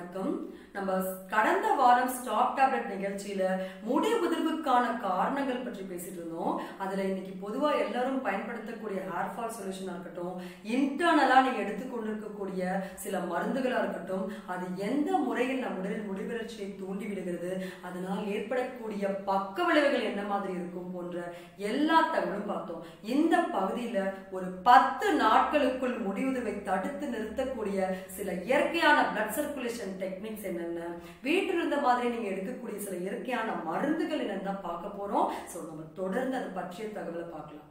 வணக்கம் நம்ம கடந்த வாரம் ஸ்டாப் டேப்லெட் நிகழ்ச்சியில முடி உதிர்வுக்கான காரணங்கள் பற்றி பேசிட்டு இருந்தோம் அதுல இன்னைக்கு பொதுவா எல்லாரும் பயன்படுத்தக்கூடிய ஹேர் ஃபால் சொல்யூஷனா இருக்கட்டும் இன்டர்னலா நீங்க எடுத்துக்கொண்டிருக்கக்கூடிய சில மருந்துகளா இருக்கட்டும் அது எந்த முறையில் நம் உடலில் முடி வளர்ச்சியை தூண்டி விடுகிறது அதனால் ஏற்படக்கூடிய பக்க விளைவுகள் என்ன மாதிரி இருக்கும் போன்ற எல்லா தகவலும் பார்த்தோம் இந்த பகுதியில ஒரு பத்து நாட்களுக்குள் முடிவுதவை தடுத்து நிறுத்தக்கூடிய சில இயற்கையான பிளட் சர்க்குலேஷன் டெக்னிக்ஸ் என்னென்ன வீட்டில் இருந்த மாதிரி நீங்க எடுக்கக்கூடிய சில இயற்கையான மருந்துகள் என்னன்னு தான் பார்க்க போறோம் ஸோ நம்ம தொடர்ந்து அதை பற்றிய தகவலை பார்க்கலாம்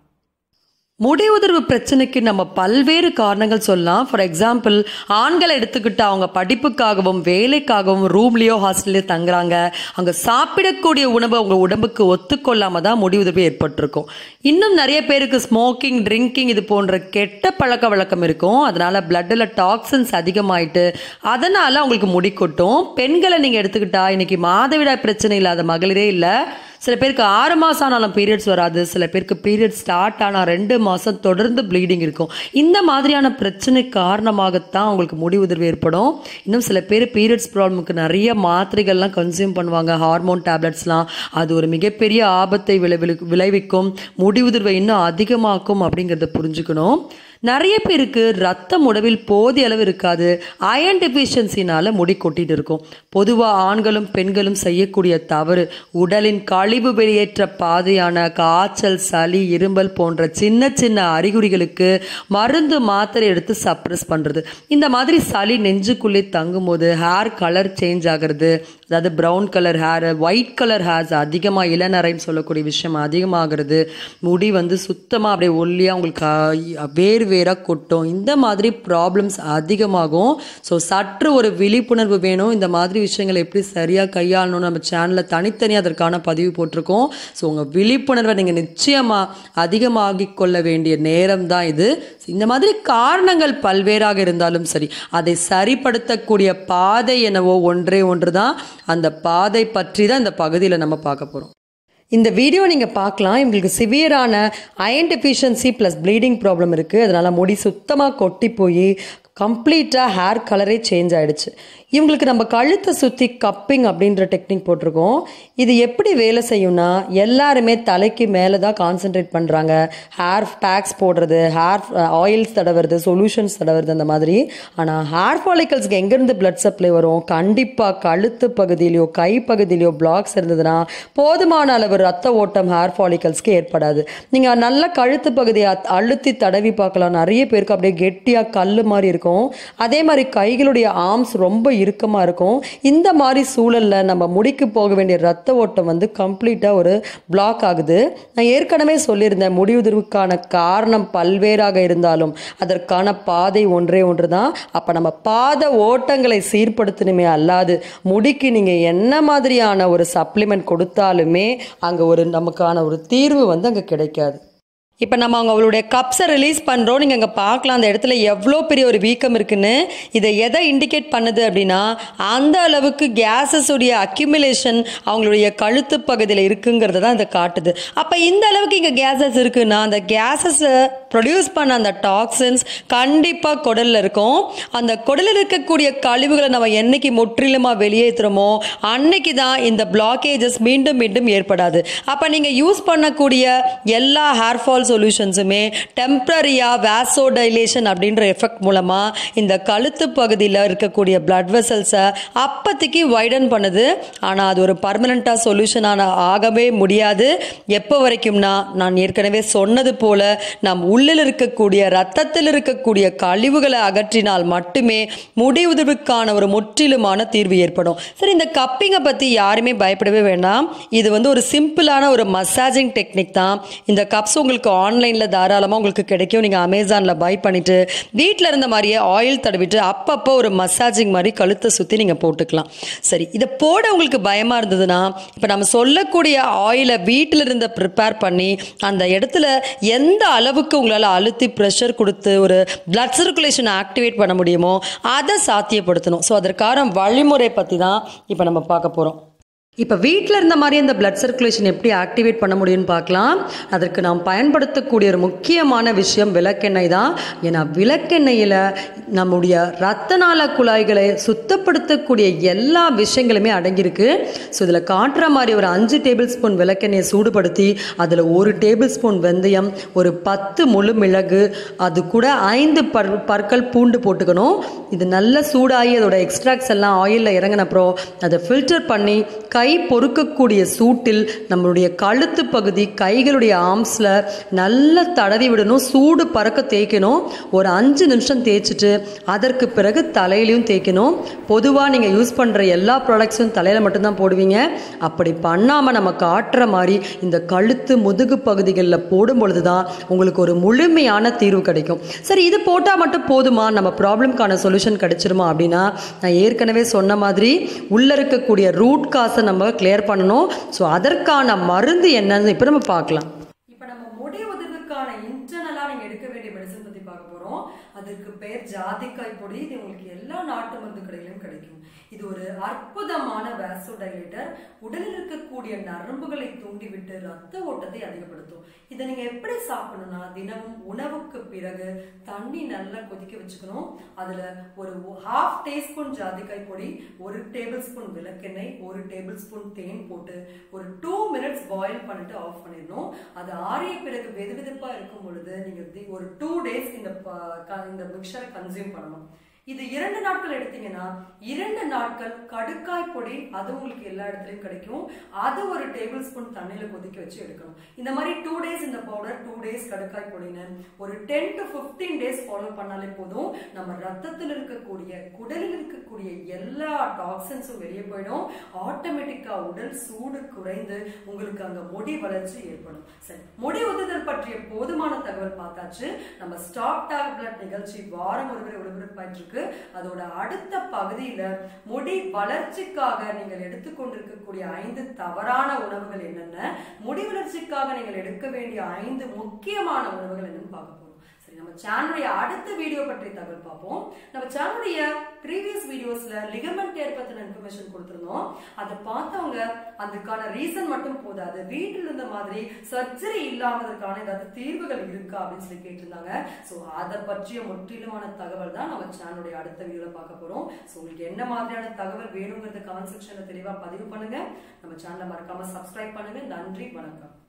முடி உதிர்வு பிரச்சனைக்கு நம்ம பல்வேறு காரணங்கள் சொல்லலாம் ஃபார் எக்ஸாம்பிள் ஆண்களை எடுத்துக்கிட்டு அவங்க படிப்புக்காகவும் வேலைக்காகவும் ரூம்லேயோ ஹாஸ்டல்லையோ தங்குறாங்க அங்கே சாப்பிடக்கூடிய உணவு அவங்க உடம்புக்கு ஒத்துக்கொள்ளாம தான் முடி உதிர்வு ஏற்பட்டிருக்கும் இன்னும் நிறைய பேருக்கு ஸ்மோக்கிங் ட்ரிங்கிங் இது போன்ற கெட்ட பழக்க வழக்கம் இருக்கும் அதனால பிளட்டில் டாக்ஸின்ஸ் அதிகமாயிட்டு அதனால அவங்களுக்கு முடி கொட்டும் பெண்களை நீங்கள் எடுத்துக்கிட்டா இன்னைக்கு மாதவிடாய் பிரச்சனை இல்லாத மகளிரே இல்லை சில பேருக்கு ஆறு மாதம் ஆனாலும் பீரியட்ஸ் வராது சில பேருக்கு பீரியட் ஸ்டார்ட் ஆனால் ரெண்டு மாதம் தொடர்ந்து ப்ளீடிங் இருக்கும் இந்த மாதிரியான பிரச்சனை காரணமாகத்தான் அவங்களுக்கு முடி உதிர்வு ஏற்படும் இன்னும் சில பேர் பீரியட்ஸ் ப்ராப்ளமுக்கு நிறைய மாத்திரைகள்லாம் கன்சியூம் பண்ணுவாங்க ஹார்மோன் டேப்லெட்ஸ்லாம் அது ஒரு மிகப்பெரிய ஆபத்தை விளைவி விளைவிக்கும் முடி உதிர்வை இன்னும் அதிகமாக்கும் அப்படிங்கிறத புரிஞ்சுக்கணும் நிறைய பேருக்கு ரத்தம் உடவில் போதிய அளவு இருக்காது அயன் டெஃபிஷியன்சினால முடி கொட்டிட்டு இருக்கும் பொதுவாக ஆண்களும் பெண்களும் செய்யக்கூடிய தவறு உடலின் கழிவு வெளியேற்ற பாதையான காய்ச்சல் சளி இரும்பல் போன்ற சின்ன சின்ன அறிகுறிகளுக்கு மருந்து மாத்திரை எடுத்து சப்ரஸ் பண்ணுறது இந்த மாதிரி சளி நெஞ்சுக்குள்ளே தங்கும்போது ஹேர் கலர் சேஞ்ச் ஆகிறது அதாவது brown colour hair white colour hairs அதிகமாக இளநரைன்னு சொல்லக்கூடிய விஷயம் அதிகமாகிறது முடி வந்து சுத்தமாக அப்படியே ஒல்லியாக உங்களுக்கு வேறு வேறாக கொட்டும் இந்த மாதிரி ப்ராப்ளம்ஸ் அதிகமாகும் ஸோ சற்று ஒரு விழிப்புணர்வு வேணும் இந்த மாதிரி விஷயங்களை எப்படி சரியாக கையாளணும்னு நம்ம சேனலில் தனித்தனியாக அதற்கான பதிவு போட்டிருக்கோம் ஸோ உங்கள் விழிப்புணர்வை நீங்கள் நிச்சயமாக அதிகமாகிக் கொள்ள வேண்டிய நேரம் தான் இது இந்த மாதிரி காரணங்கள் பல்வேறாக இருந்தாலும் சரி அதை சரிப்படுத்தக்கூடிய பாதை என்னவோ ஒன்றே ஒன்று தான் அந்த பாதை பற்றி தான் இந்த பகுதியில் நம்ம பார்க்க போகிறோம் இந்த வீடியோ நீங்கள் பார்க்கலாம் இவங்களுக்கு சிவியரான iron deficiency plus bleeding problem இருக்குது அதனால் முடி சுத்தமாக கொட்டி போய் கம்ப்ளீட்டாக ஹேர் கலரே சேஞ்ச் ஆகிடுச்சு இவங்களுக்கு நம்ம கழுத்தை சுற்றி கப்பிங் அப்படின்ற டெக்னிக் போட்டிருக்கோம் இது எப்படி வேலை செய்யும்னா எல்லாருமே தலைக்கு மேலே தான் கான்சென்ட்ரேட் பண்ணுறாங்க ஹேர் பேக்ஸ் போடுறது ஹேர் ஆயில்ஸ் தடவுறது சொல்யூஷன்ஸ் தடவுறது அந்த மாதிரி ஆனால் ஹேர் ஃபாலிக்கல்ஸ்க்கு எங்கேருந்து பிளட் சப்ளை வரும் கண்டிப்பாக கழுத்து பகுதியிலையோ கை பகுதியிலையோ பிளாக்ஸ் இருந்ததுன்னா போதுமான அளவு ரத்த ஓட்டம் ஹேர் ஃபாலிக்கல்ஸ்க்கு ஏற்படாது நீங்கள் நல்ல கழுத்து பகுதியை அழுத்தி தடவி பார்க்கலாம் நிறைய பேருக்கு அப்படியே கெட்டியாக கல் மாதிரி இருக்கும் அதே மாதிரி கைகளுடைய ஆர்ம்ஸ் ரொம்ப இறுக்கமாக இருக்கும் இந்த மாதிரி சூழலில் நம்ம முடிக்கு போக வேண்டிய ரத்த ஓட்டம் வந்து கம்ப்ளீட்டாக ஒரு பிளாக் ஆகுது நான் ஏற்கனவே சொல்லியிருந்தேன் முடிவுதிர்வுக்கான காரணம் பல்வேறாக இருந்தாலும் அதற்கான பாதை ஒன்றே ஒன்று தான் அப்போ நம்ம பாத ஓட்டங்களை சீர்படுத்தணுமே அல்லாது முடிக்கு நீங்கள் என்ன மாதிரியான ஒரு சப்ளிமெண்ட் கொடுத்தாலுமே அங்கே ஒரு நமக்கான ஒரு தீர்வு வந்து அங்கே கிடைக்காது இப்போ நம்ம அவங்க அவளுடைய கப்ஸை ரிலீஸ் பண்ணுறோம் நீங்கள் அங்கே பார்க்கலாம் அந்த இடத்துல எவ்வளோ பெரிய ஒரு வீக்கம் இருக்குன்னு இதை எதை இண்டிகேட் பண்ணுது அப்படின்னா அந்த அளவுக்கு கேஸஸ் உடைய அக்யூமுலேஷன் அவங்களுடைய கழுத்து பகுதியில் இருக்குங்கிறத தான் இதை காட்டுது அப்போ இந்த அளவுக்கு இங்கே கேஸஸ் இருக்குன்னா அந்த கேஸஸை ப்ரொடியூஸ் பண்ண அந்த டாக்ஸின்ஸ் கண்டிப்பாக குடலில் இருக்கும் அந்த குடலில் இருக்கக்கூடிய கழிவுகளை நம்ம என்னைக்கு முற்றிலுமாக வெளியேற்றுறோமோ அன்னைக்கு தான் இந்த பிளாக்கேஜஸ் மீண்டும் மீண்டும் ஏற்படாது அப்போ நீங்கள் யூஸ் பண்ணக்கூடிய எல்லா ஹேர் ஃபால் சொல்யூஷன்ஸுமே டெம்பரரியாக வேசோடைலேஷன் அப்படின்ற எஃபெக்ட் மூலமாக இந்த கழுத்து பகுதியில் இருக்கக்கூடிய பிளட் வெசல்ஸை அப்போதைக்கு வைடன் பண்ணுது ஆனால் அது ஒரு பர்மனண்ட்டாக சொல்யூஷனான ஆகவே முடியாது எப்போ வரைக்கும்னா நான் ஏற்கனவே சொன்னது போல நம் உள்ளில் இருக்கக்கூடிய ரத்தத்தில் இருக்கக்கூடிய கழிவுகளை அகற்றினால் மட்டுமே முடி உதிர்வுக்கான ஒரு முற்றிலுமான தீர்வு ஏற்படும் சரி இந்த கப்பிங்கை பற்றி யாருமே பயப்படவே வேண்டாம் இது வந்து ஒரு சிம்பிளான ஒரு மசாஜிங் டெக்னிக் தான் இந்த கப்ஸ் உங்களுக்கு ஆன்லைனில் தாராளமாக உங்களுக்கு கிடைக்கும் நீங்கள் அமேசானில் பை பண்ணிவிட்டு வீட்டில் இருந்த மாதிரியே ஆயில் தடவிட்டு அப்பப்போ ஒரு மசாஜிங் மாதிரி கழுத்தை சுற்றி நீங்கள் போட்டுக்கலாம் சரி இதை போட உங்களுக்கு பயமாக இருந்ததுன்னா இப்போ நம்ம சொல்லக்கூடிய ஆயிலை வீட்டில் இருந்த ப்ரிப்பேர் பண்ணி அந்த இடத்துல எந்த அளவுக்கு உங்களால் அழுத்தி ப்ரெஷர் கொடுத்து ஒரு பிளட் சர்க்குலேஷன் ஆக்டிவேட் பண்ண முடியுமோ அதை சாத்தியப்படுத்தணும் ஸோ அதற்கான வழிமுறை பற்றி தான் இப்போ நம்ம பார்க்க போகிறோம் இப்போ வீட்டில் இருந்த மாதிரி அந்த பிளட் சர்க்குலேஷன் எப்படி ஆக்டிவேட் பண்ண முடியும்னு பார்க்கலாம் அதற்கு நாம் பயன்படுத்தக்கூடிய ஒரு முக்கியமான விஷயம் விளக்கெண்ணெய் தான் ஏன்னா விளக்கெண்ணெயில் நம்முடைய ரத்த நாள குழாய்களை சுத்தப்படுத்தக்கூடிய எல்லா விஷயங்களுமே அடங்கியிருக்கு ஸோ இதில் காட்டுற மாதிரி ஒரு அஞ்சு டேபிள் ஸ்பூன் விளக்கெண்ணெயை சூடுபடுத்தி அதில் ஒரு டேபிள் ஸ்பூன் வெந்தயம் ஒரு பத்து முழு மிளகு அது கூட ஐந்து பர் பற்கள் பூண்டு போட்டுக்கணும் இது நல்ல சூடாகி அதோட எக்ஸ்ட்ராக்ட்ஸ் எல்லாம் ஆயிலில் இறங்கின அப்புறம் அதை ஃபில்டர் பண்ணி கை பொறுக்கக்கூடிய சூட்டில் நம்மளுடைய கழுத்து பகுதி கைகளுடைய ஆர்ம்ஸில் நல்லா தடவி விடணும் சூடு பறக்க தேய்க்கணும் ஒரு அஞ்சு நிமிஷம் தேய்ச்சிட்டு அதற்கு பிறகு தலையிலையும் தேய்க்கணும் பொதுவாக நீங்கள் யூஸ் பண்ணுற எல்லா ப்ராடக்ட்ஸும் தலையில் மட்டும்தான் போடுவீங்க அப்படி பண்ணாமல் நம்ம காட்டுற மாதிரி இந்த கழுத்து முதுகு பகுதிகளில் போடும் பொழுது தான் உங்களுக்கு ஒரு முழுமையான தீர்வு கிடைக்கும் சரி இது போட்டால் மட்டும் போதுமா நம்ம ப்ராப்ளம்க்கான சொல்யூஷன் கிடைச்சிருமா அப்படின்னா நான் ஏற்கனவே சொன்ன மாதிரி உள்ளே இருக்கக்கூடிய ரூட் காசை நம்ம கிளியர் பண்ணணும் ஸோ அதற்கான மருந்து என்னன்னு இப்போ நம்ம பார்க்கலாம் இப்ப நம்ம முடி உதிர்வுக்கான இன்டர்னலா நீங்க எடுக்க வேண்டிய மெடிசன் பத்தி பார்க்க போறோம் அதற்கு பெயர் ஜாதிக்காய் பொடி இது உங்களுக்கு எல்லா நாட்டு மருந்து கடையிலும் கிடைக்கும் இது ஒரு அற்புதமான வேசோடைலேட்டர் உடலில் இருக்கக்கூடிய நரம்புகளை தூண்டிவிட்டு ரத்த ஓட்டத்தை அதிகப்படுத்தும் இதை நீங்க எப்படி சாப்பிடணும்னா தினமும் உணவுக்கு பிறகு தண்ணி நல்லா கொதிக்க வச்சுக்கணும் அதுல ஒரு ஹாஃப் டீஸ்பூன் ஜாதிக்காய் பொடி ஒரு டேபிள் ஸ்பூன் விளக்கெண்ணெய் ஒரு டேபிள் ஸ்பூன் தேன் போட்டு ஒரு டூ மினிட்ஸ் பாயில் பண்ணிட்டு ஆஃப் பண்ணிடணும் அது ஆறிய பிறகு வெது வெதுப்பா இருக்கும் பொழுது நீங்க தி- ஒரு டூ டேஸ் இந்த ப- க- இந்த மிக்சரை கன்சியூம் பண்ணணும் இது இரண்டு நாட்கள் எடுத்தீங்கன்னா இரண்டு நாட்கள் கடுக்காய் பொடி அது உங்களுக்கு எல்லா இடத்துலயும் கிடைக்கும் அது ஒரு டேபிள் ஸ்பூன் தண்ணியில கொதிக்க வச்சு எடுக்கணும் இந்த மாதிரி டூ டேஸ் இந்த பவுடர் டூ டேஸ் கடுக்காய் பொடின்னு ஒரு டென் டு 15 டேஸ் ஃபாலோ பண்ணாலே போதும் நம்ம ரத்தத்தில் இருக்கக்கூடிய குடலில் இருக்கக்கூடிய எல்லா டாக்ஸின்ஸும் வெளியே போயிடும் ஆட்டோமேட்டிக்கா உடல் சூடு குறைந்து உங்களுக்கு அங்க முடி வளர்ச்சி ஏற்படும் சரி முடி உதிர்தல் பற்றிய போதுமான தகவல் பார்த்தாச்சு நம்ம ஸ்டாப் டாக் பிளட் நிகழ்ச்சி வாரம் ஒருவரை ஒளிபரப்பாயிட்டு இருக்கு அதோட அடுத்த பகுதியில முடி வளர்ச்சிக்காக நீங்கள் எடுத்துக்கொண்டிருக்கக்கூடிய ஐந்து தவறான உணவுகள் என்னென்ன முடி வளர்ச்சிக்காக நீங்கள் எடுக்க வேண்டிய ஐந்து முக்கியமான உணவுகள் என்னன்னு பார்க்க போறோம் சரி நம்ம சேனலுடைய அடுத்த வீடியோ பற்றி தகவல் பார்ப்போம் நம்ம சேனலுடைய ப்ரீவியஸ் வீடியோஸ்ல லிகமெண்ட் டேர் பத்தின இன்ஃபர்மேஷன் கொடுத்திருந்தோம் அதை பார்த்தவங்க அதுக்கான ரீசன் மட்டும் போதாது வீட்டில் இருந்த மாதிரி சர்ஜரி இல்லாமதற்கான ஏதாவது தீர்வுகள் இருக்கா அப்படின்னு சொல்லி கேட்டிருந்தாங்க ஸோ அதை பற்றிய முற்றிலுமான தகவல் தான் நம்ம சேனலுடைய அடுத்த வீடியோல பார்க்க போறோம் ஸோ உங்களுக்கு என்ன மாதிரியான தகவல் வேணுங்கிறத கமெண்ட் செக்ஷன்ல தெளிவா பதிவு பண்ணுங்க நம்ம சேனலை மறக்காம சப்ஸ்கிரைப் பண்ணுங்க நன்றி வணக்கம்